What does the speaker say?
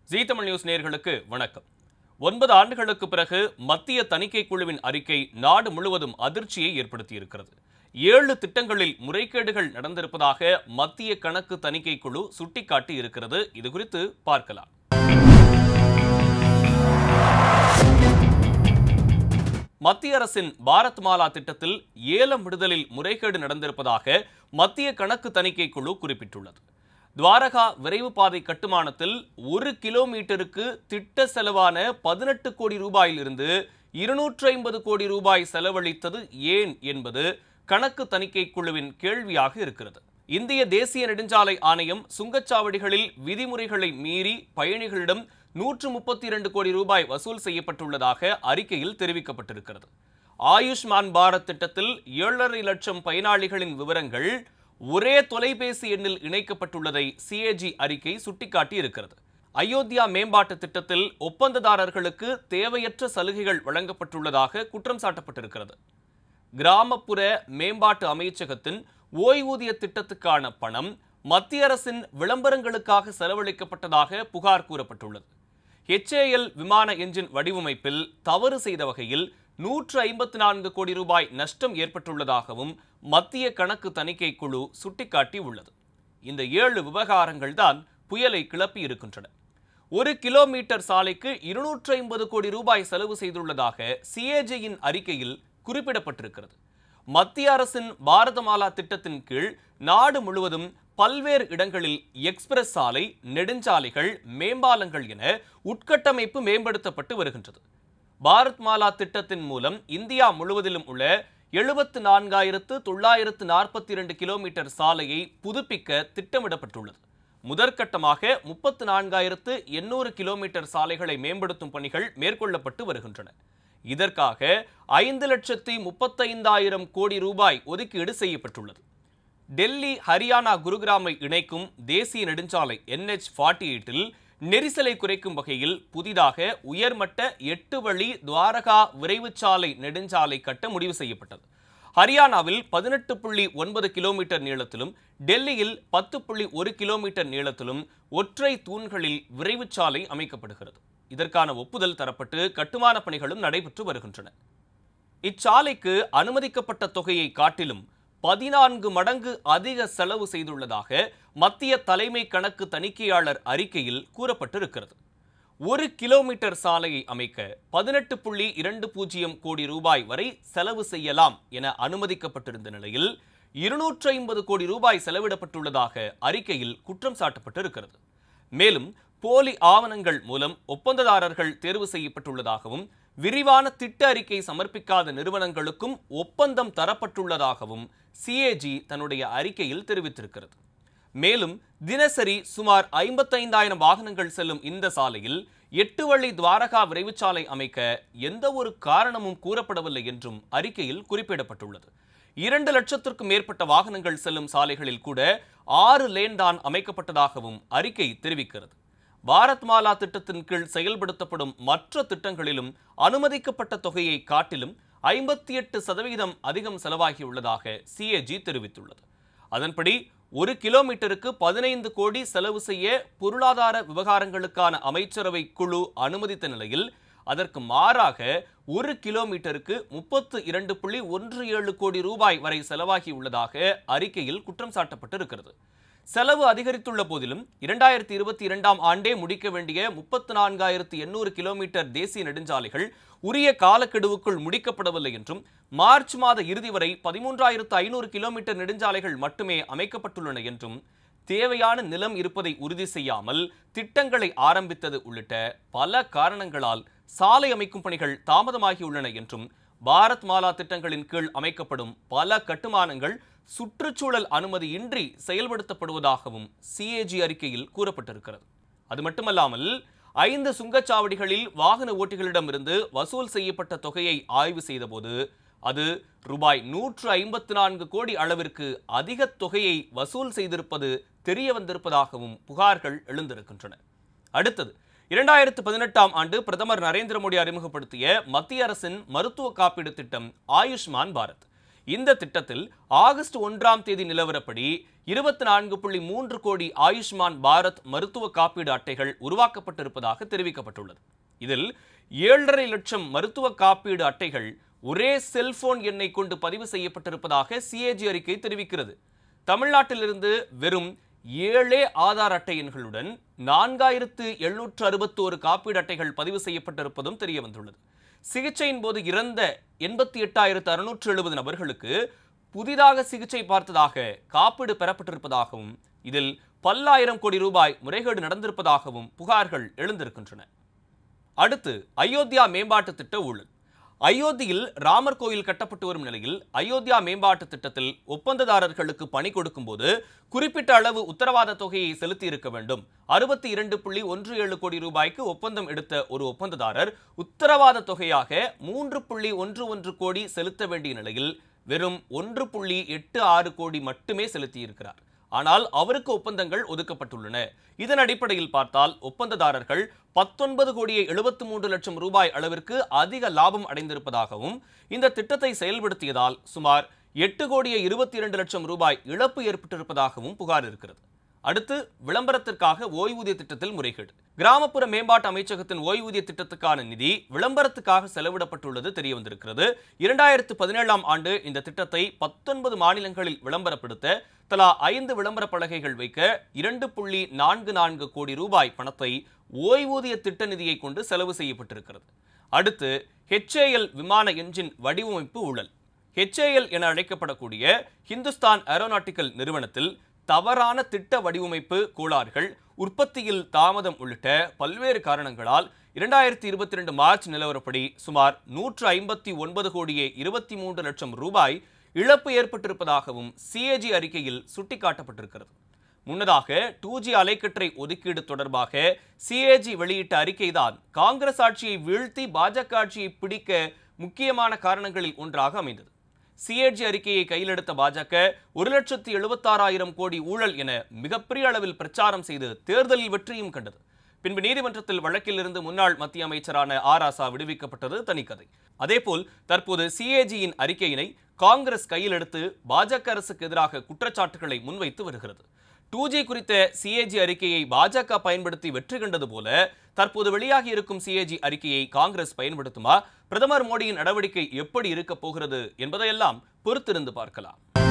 ஜீ Tamil news நேயர்களுக்கு வணக்கம் ஒன்பது ஆண்டுகளுக்கு பிறகு மத்திய தணிக்கை குழுவின் அறிக்கை நாடு முழுவதும் அதிர்ச்சியை ஏற்படுத்தியிருக்கிறது ஏழு திட்டங்களில் முறைகேடுகள் நடந்திருப்பதாக மத்திய கணக்கு தணிக்கை குழு சுட்டிக்காட்டி இருக்கிறது இது குறித்து பார்க்கலாம் மத்திய அரசின் பாரத் மாலா திட்டத்தில் ஏலம் விடுதலில் முறைகேடு நடந்திருப்பதாக மத்திய கணக்கு தணிக்கை குழு குறிப்பிட்டுள்ளது துவாரகா விரைவு பாதை கட்டுமானத்தில் ஒரு கிலோமீட்டருக்கு திட்ட செலவான பதினெட்டு கோடி ரூபாயிலிருந்து இருநூற்றி ஐம்பது கோடி ரூபாய் செலவழித்தது ஏன் என்பது கணக்கு தணிக்கை குழுவின் கேள்வியாக இருக்கிறது இந்திய தேசிய நெடுஞ்சாலை ஆணையம் சுங்கச்சாவடிகளில் விதிமுறைகளை மீறி பயணிகளிடம் நூற்று முப்பத்தி இரண்டு கோடி ரூபாய் வசூல் செய்யப்பட்டுள்ளதாக அறிக்கையில் தெரிவிக்கப்பட்டிருக்கிறது ஆயுஷ்மான் பாரத் திட்டத்தில் ஏழரை லட்சம் பயனாளிகளின் விவரங்கள் ஒரே தொலைபேசி எண்ணில் இணைக்கப்பட்டுள்ளதை சிஏஜி அறிக்கை சுட்டிக்காட்டி இருக்கிறது அயோத்தியா மேம்பாட்டு திட்டத்தில் ஒப்பந்ததாரர்களுக்கு தேவையற்ற சலுகைகள் வழங்கப்பட்டுள்ளதாக குற்றம் சாட்டப்பட்டிருக்கிறது கிராமப்புற மேம்பாட்டு அமைச்சகத்தின் ஓய்வூதிய திட்டத்துக்கான பணம் மத்திய அரசின் விளம்பரங்களுக்காக செலவழிக்கப்பட்டதாக புகார் கூறப்பட்டுள்ளது ஹெச்ஏஎல் விமான என்ஜின் வடிவமைப்பில் தவறு செய்த வகையில் நூற்று ஐம்பத்தி நான்கு கோடி ரூபாய் நஷ்டம் ஏற்பட்டுள்ளதாகவும் மத்திய கணக்கு தணிக்கை குழு சுட்டிக்காட்டி உள்ளது இந்த ஏழு விவகாரங்கள் தான் புயலை கிளப்பி இருக்கின்றன ஒரு கிலோமீட்டர் சாலைக்கு இருநூற்றி ஐம்பது கோடி ரூபாய் செலவு செய்துள்ளதாக சிஏஜியின் அறிக்கையில் குறிப்பிடப்பட்டிருக்கிறது மத்திய அரசின் பாரதமாலா திட்டத்தின் கீழ் நாடு முழுவதும் பல்வேறு இடங்களில் எக்ஸ்பிரஸ் சாலை நெடுஞ்சாலைகள் மேம்பாலங்கள் என உட்கட்டமைப்பு மேம்படுத்தப்பட்டு வருகின்றது பாரத் மாலா திட்டத்தின் மூலம் இந்தியா முழுவதிலும் உள்ள எழுபத்து நான்காயிரத்து தொள்ளாயிரத்து நாற்பத்தி இரண்டு கிலோமீட்டர் சாலையை புதுப்பிக்க திட்டமிடப்பட்டுள்ளது முதற்கட்டமாக முப்பத்து நான்காயிரத்து எண்ணூறு கிலோமீட்டர் சாலைகளை மேம்படுத்தும் பணிகள் மேற்கொள்ளப்பட்டு வருகின்றன இதற்காக ஐந்து லட்சத்தி முப்பத்தைந்தாயிரம் கோடி ரூபாய் ஒதுக்கீடு செய்யப்பட்டுள்ளது டெல்லி ஹரியானா குருகிராமை இணைக்கும் தேசிய நெடுஞ்சாலை என்ஹெச் ஃபார்ட்டி எயிட்டில் நெரிசலை குறைக்கும் வகையில் புதிதாக உயர்மட்ட எட்டு வழி துவாரகா விரைவுச்சாலை நெடுஞ்சாலை கட்ட முடிவு செய்யப்பட்டது ஹரியானாவில் பதினெட்டு புள்ளி ஒன்பது கிலோமீட்டர் நீளத்திலும் டெல்லியில் பத்து புள்ளி ஒரு கிலோமீட்டர் நீளத்திலும் ஒற்றை தூண்களில் விரைவுச்சாலை அமைக்கப்படுகிறது இதற்கான ஒப்புதல் தரப்பட்டு கட்டுமான பணிகளும் நடைபெற்று வருகின்றன இச்சாலைக்கு அனுமதிக்கப்பட்ட தொகையை காட்டிலும் பதினான்கு மடங்கு அதிக செலவு செய்துள்ளதாக மத்திய தலைமை கணக்கு தணிக்கையாளர் அறிக்கையில் கூறப்பட்டிருக்கிறது ஒரு கிலோமீட்டர் சாலையை அமைக்க பதினெட்டு புள்ளி இரண்டு பூஜ்ஜியம் கோடி ரூபாய் வரை செலவு செய்யலாம் என அனுமதிக்கப்பட்டிருந்த நிலையில் இருநூற்றி ஐம்பது கோடி ரூபாய் செலவிடப்பட்டுள்ளதாக அறிக்கையில் குற்றம் சாட்டப்பட்டிருக்கிறது மேலும் போலி ஆவணங்கள் மூலம் ஒப்பந்ததாரர்கள் தேர்வு செய்யப்பட்டுள்ளதாகவும் விரிவான திட்ட அறிக்கை சமர்ப்பிக்காத நிறுவனங்களுக்கும் ஒப்பந்தம் தரப்பட்டுள்ளதாகவும் சிஏஜி தன்னுடைய அறிக்கையில் தெரிவித்திருக்கிறது மேலும் தினசரி சுமார் ஐம்பத்தைந்தாயிரம் வாகனங்கள் செல்லும் இந்த சாலையில் எட்டு வழி துவாரகா விரைவுச்சாலை அமைக்க எந்த ஒரு காரணமும் கூறப்படவில்லை என்றும் அறிக்கையில் குறிப்பிடப்பட்டுள்ளது இரண்டு லட்சத்திற்கும் மேற்பட்ட வாகனங்கள் செல்லும் சாலைகளில் கூட ஆறு லேன் தான் அமைக்கப்பட்டதாகவும் அறிக்கை தெரிவிக்கிறது பாரத் மாலா திட்டத்தின் கீழ் செயல்படுத்தப்படும் மற்ற திட்டங்களிலும் அனுமதிக்கப்பட்ட தொகையை காட்டிலும் ஐம்பத்தி எட்டு சதவீதம் அதிகம் செலவாகியுள்ளதாக சிஏஜி தெரிவித்துள்ளது அதன்படி ஒரு கிலோமீட்டருக்கு பதினைந்து கோடி செலவு செய்ய பொருளாதார விவகாரங்களுக்கான அமைச்சரவை குழு அனுமதித்த நிலையில் அதற்கு மாறாக ஒரு கிலோமீட்டருக்கு முப்பத்து இரண்டு புள்ளி ஒன்று ஏழு கோடி ரூபாய் வரை செலவாகியுள்ளதாக அறிக்கையில் குற்றம் சாட்டப்பட்டிருக்கிறது செலவு அதிகரித்துள்ள போதிலும் இரண்டாயிரத்தி இருபத்தி இரண்டாம் ஆண்டே முடிக்க வேண்டிய முப்பத்து நான்காயிரத்து எண்ணூறு கிலோமீட்டர் தேசிய நெடுஞ்சாலைகள் உரிய காலக்கெடுவுக்குள் முடிக்கப்படவில்லை என்றும் மார்ச் மாத இறுதி வரை பதிமூன்றாயிரத்து ஐநூறு கிலோமீட்டர் நெடுஞ்சாலைகள் மட்டுமே அமைக்கப்பட்டுள்ளன என்றும் தேவையான நிலம் இருப்பதை உறுதி செய்யாமல் திட்டங்களை ஆரம்பித்தது உள்ளிட்ட பல காரணங்களால் சாலை அமைக்கும் பணிகள் தாமதமாகியுள்ளன என்றும் பாரத் மாலா திட்டங்களின் கீழ் அமைக்கப்படும் பல கட்டுமானங்கள் சுற்றுச்சூழல் அனுமதியின்றி செயல்படுத்தப்படுவதாகவும் சிஏஜி அறிக்கையில் கூறப்பட்டிருக்கிறது அது மட்டுமல்லாமல் ஐந்து சுங்கச்சாவடிகளில் வாகன ஓட்டிகளிடமிருந்து வசூல் செய்யப்பட்ட தொகையை ஆய்வு செய்தபோது அது ரூபாய் நூற்று ஐம்பத்து நான்கு கோடி அளவிற்கு அதிக தொகையை வசூல் செய்திருப்பது தெரிய வந்திருப்பதாகவும் புகார்கள் எழுந்திருக்கின்றன அடுத்தது இரண்டாயிரத்து பதினெட்டாம் ஆண்டு பிரதமர் நரேந்திர மோடி அறிமுகப்படுத்திய மத்திய அரசின் மருத்துவ காப்பீடு திட்டம் ஆயுஷ்மான் பாரத் இந்த திட்டத்தில் ஆகஸ்ட் ஒன்றாம் தேதி நிலவரப்படி இருபத்தி நான்கு புள்ளி மூன்று கோடி ஆயுஷ்மான் பாரத் மருத்துவ காப்பீடு அட்டைகள் உருவாக்கப்பட்டிருப்பதாக தெரிவிக்கப்பட்டுள்ளது இதில் ஏழரை லட்சம் மருத்துவ காப்பீடு அட்டைகள் ஒரே செல்போன் எண்ணை கொண்டு பதிவு செய்யப்பட்டிருப்பதாக சிஏஜி அறிக்கை தெரிவிக்கிறது தமிழ்நாட்டிலிருந்து வெறும் ஏழே ஆதார் அட்டை எண்களுடன் நான்காயிரத்து எழுநூற்று அறுபத்தோரு காப்பீடு அட்டைகள் பதிவு செய்யப்பட்டிருப்பதும் தெரிய வந்துள்ளது சிகிச்சையின் போது இறந்த எண்பத்தி எட்டாயிரத்து அறுநூற்று எழுபது நபர்களுக்கு புதிதாக சிகிச்சை பார்த்ததாக காப்பீடு பெறப்பட்டிருப்பதாகவும் இதில் பல்லாயிரம் கோடி ரூபாய் முறைகேடு நடந்திருப்பதாகவும் புகார்கள் எழுந்திருக்கின்றன அடுத்து அயோத்தியா மேம்பாட்டு திட்ட ஊழல் அயோத்தியில் ராமர் கோயில் கட்டப்பட்டு வரும் நிலையில் அயோத்தியா மேம்பாட்டு திட்டத்தில் ஒப்பந்ததாரர்களுக்கு பணி கொடுக்கும்போது குறிப்பிட்ட அளவு உத்தரவாத தொகையை செலுத்தி இருக்க வேண்டும் அறுபத்தி இரண்டு புள்ளி ஒன்று ஏழு கோடி ரூபாய்க்கு ஒப்பந்தம் எடுத்த ஒரு ஒப்பந்ததாரர் உத்தரவாத தொகையாக மூன்று புள்ளி ஒன்று ஒன்று கோடி செலுத்த வேண்டிய நிலையில் வெறும் ஒன்று புள்ளி எட்டு ஆறு கோடி மட்டுமே செலுத்தியிருக்கிறார் ஆனால் அவருக்கு ஒப்பந்தங்கள் ஒதுக்கப்பட்டுள்ளன இதன் அடிப்படையில் பார்த்தால் ஒப்பந்ததாரர்கள் பத்தொன்பது கோடியே எழுபத்து மூன்று லட்சம் ரூபாய் அளவிற்கு அதிக லாபம் அடைந்திருப்பதாகவும் இந்த திட்டத்தை செயல்படுத்தியதால் சுமார் எட்டு கோடியே இருபத்தி இரண்டு லட்சம் ரூபாய் இழப்பு ஏற்பட்டிருப்பதாகவும் புகார் இருக்கிறது அடுத்து விளம்பரத்திற்காக ஓய்வூதிய திட்டத்தில் முறைகேடு கிராமப்புற மேம்பாட்டு அமைச்சகத்தின் ஓய்வூதிய திட்டத்துக்கான நிதி விளம்பரத்துக்காக செலவிடப்பட்டுள்ளது தெரிய வந்திருக்கிறது இரண்டாயிரத்து பதினேழாம் ஆண்டு இந்த திட்டத்தை பத்தொன்பது மாநிலங்களில் விளம்பரப்படுத்த தலா ஐந்து விளம்பர பலகைகள் வைக்க இரண்டு புள்ளி நான்கு நான்கு கோடி ரூபாய் பணத்தை ஓய்வூதிய திட்ட நிதியை கொண்டு செலவு செய்யப்பட்டிருக்கிறது அடுத்து ஹெச்ஏஎல் விமான என்ஜின் வடிவமைப்பு ஊழல் ஹெச்ஏஎல் என அழைக்கப்படக்கூடிய ஹிந்துஸ்தான் ஏரோநாட்டிக்கல் நிறுவனத்தில் தவறான திட்ட வடிவமைப்பு கோளாறுகள் உற்பத்தியில் தாமதம் உள்ளிட்ட பல்வேறு காரணங்களால் இரண்டாயிரத்தி இருபத்தி ரெண்டு மார்ச் நிலவரப்படி சுமார் நூற்று ஐம்பத்தி ஒன்பது கோடியே இருபத்தி மூன்று லட்சம் ரூபாய் இழப்பு ஏற்பட்டிருப்பதாகவும் சிஏஜி அறிக்கையில் சுட்டிக்காட்டப்பட்டிருக்கிறது முன்னதாக டூ ஜி அலைக்கற்றை ஒதுக்கீடு தொடர்பாக சிஏஜி வெளியிட்ட அறிக்கைதான் காங்கிரஸ் ஆட்சியை வீழ்த்தி பாஜக ஆட்சியை பிடிக்க முக்கியமான காரணங்களில் ஒன்றாக அமைந்தது சிஏஜி அறிக்கையை கையில் எடுத்த பாஜக ஒரு லட்சத்தி எழுபத்தாறாயிரம் கோடி ஊழல் என மிகப்பெரிய அளவில் பிரச்சாரம் செய்து தேர்தலில் வெற்றியும் கண்டது பின்பு நீதிமன்றத்தில் வழக்கில் இருந்து முன்னாள் மத்திய அமைச்சரான ஆர் ஆசா விடுவிக்கப்பட்டது தனிக்கதை அதேபோல் தற்போது சிஏஜியின் அறிக்கையினை காங்கிரஸ் கையில் எடுத்து பாஜக அரசுக்கு எதிராக குற்றச்சாட்டுகளை முன்வைத்து வருகிறது டூ ஜி குறித்த சிஏஜி அறிக்கையை பாஜக பயன்படுத்தி வெற்றி கண்டது போல தற்போது வெளியாகி இருக்கும் சிஏஜி அறிக்கையை காங்கிரஸ் பயன்படுத்துமா பிரதமர் மோடியின் நடவடிக்கை எப்படி இருக்கப் போகிறது என்பதையெல்லாம் பொறுத்திருந்து பார்க்கலாம்